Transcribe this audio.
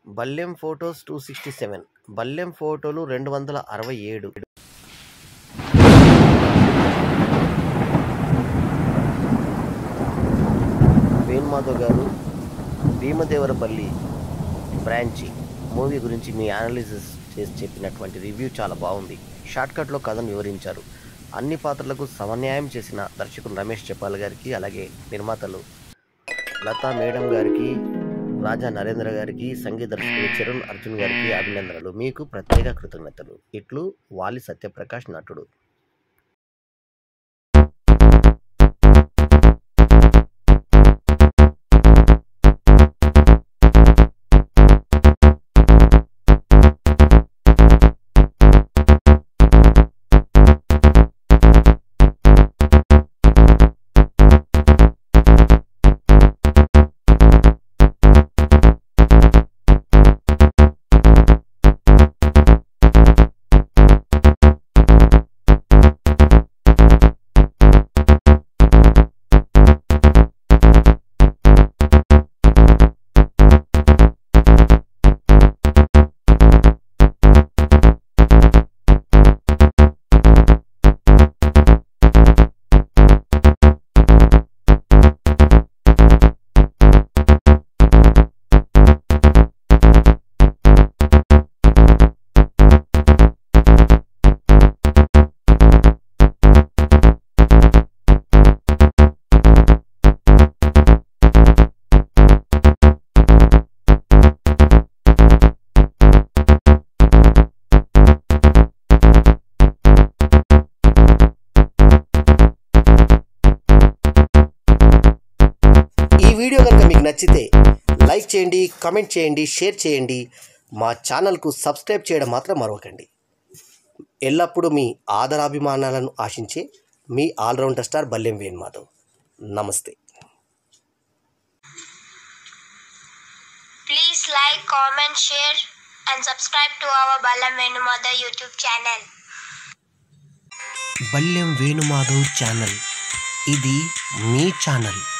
బల్లెం photos two sixty seven Ballem ఫోటోలు రెండు వందల అరవై ఏడు వేణుమాధవ్ గారు భీమదేవరపల్లి బ్రాంచి మూవీ గురించి మీ అనాలిసిస్ చేసి చెప్పినటువంటి రివ్యూ చాలా బాగుంది షార్ట్కట్లో కథను వివరించారు అన్ని పాత్రలకు సమన్యాయం చేసిన దర్శకుడు రమేష్ చెప్పాల్ గారికి అలాగే నిర్మాతలు లతా మేడం గారికి రాజా నరేంద్ర గారికి సంగీత దర్శకుడు చరుణ్ అర్జున్ గారికి అభినందనలు మీకు ప్రత్యేక కృతజ్ఞతలు ఇట్లు వాలి సత్యప్రకాష్ నటుడు ఈ వీడియో కనుక మీకు నచ్చితే లైక్ చేయండి కామెంట్ చేయండి షేర్ చేయండి మా ఛానల్కు సబ్స్క్రైబ్ చేయడం మాత్రం మరవకండి ఎల్లప్పుడూ మీ ఆదరాభిమానాలను ఆశించే మీ ఆల్రౌండర్ స్టార్ బల్లెం వేణుమాధవ్ నమస్తే Please like, comment, share, and subscribe to our Balam Venumada YouTube channel. Ballem Venumadhav channel ఇది మీ ఛానల్